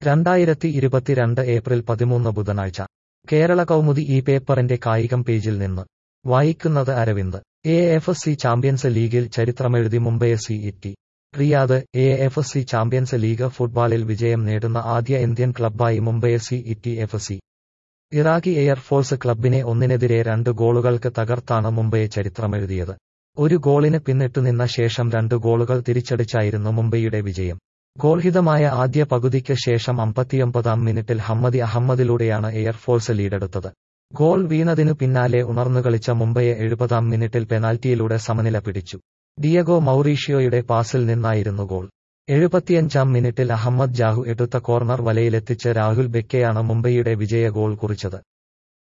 രണ്ടായിരത്തി ഇരുപത്തിരണ്ട് ഏപ്രിൽ പതിമൂന്ന് ബുധനാഴ്ച കേരള കൗമുദി ഈ പേപ്പറിന്റെ കായികം പേജിൽ നിന്ന് വായിക്കുന്നത് Aravind A F C champions ലീഗിൽ ചരിത്രമെഴുതി Mumbai city Riyadh A F C champions league ഫുട്ബോളിൽ വിജയം നേടുന്ന ആദ്യ ഇന്ത്യൻ ക്ലബ്ബായി Mumbai city F C Iraqi air force ക്ലബിനെ ഒന്നിനെതിരെ രണ്ട് ഗോളുകൾക്ക് തകർത്താണ് മുംബൈ ചരിത്രമെഴുതിയത് ഒരു ഗോളിന് പിന്നിട്ടുനിന്ന ശേഷം രണ്ട് ഗോളുകൾ തിരിച്ചടിച്ചായിരുന്നു മുംബൈയുടെ വിജയം ഗോൾഹിതമായ ആദ്യ പകുതിക്ക് ശേഷം അമ്പത്തിയൊമ്പതാം മിനിറ്റിൽ ഹമ്മദി അഹമ്മദിലൂടെയാണ് എയർഫോഴ്സ് ലീഡെടുത്തത് ഗോൾ വീണതിനു പിന്നാലെ ഉണർന്നു കളിച്ച മുംബൈയെ എഴുപതാം മിനിറ്റിൽ പെനാൽറ്റിയിലൂടെ സമനില പിടിച്ചു ഡിയഗോ മൌറീഷ്യോയുടെ പാസിൽ നിന്നായിരുന്നു ഗോൾ എഴുപത്തിയഞ്ചാം മിനിറ്റിൽ അഹമ്മദ് ജാഹു എടുത്ത കോർണർ വലയിലെത്തിച്ച് രാഹുൽ ബെക്കയാണ് മുംബൈയുടെ വിജയ ഗോൾ കുറിച്ചത്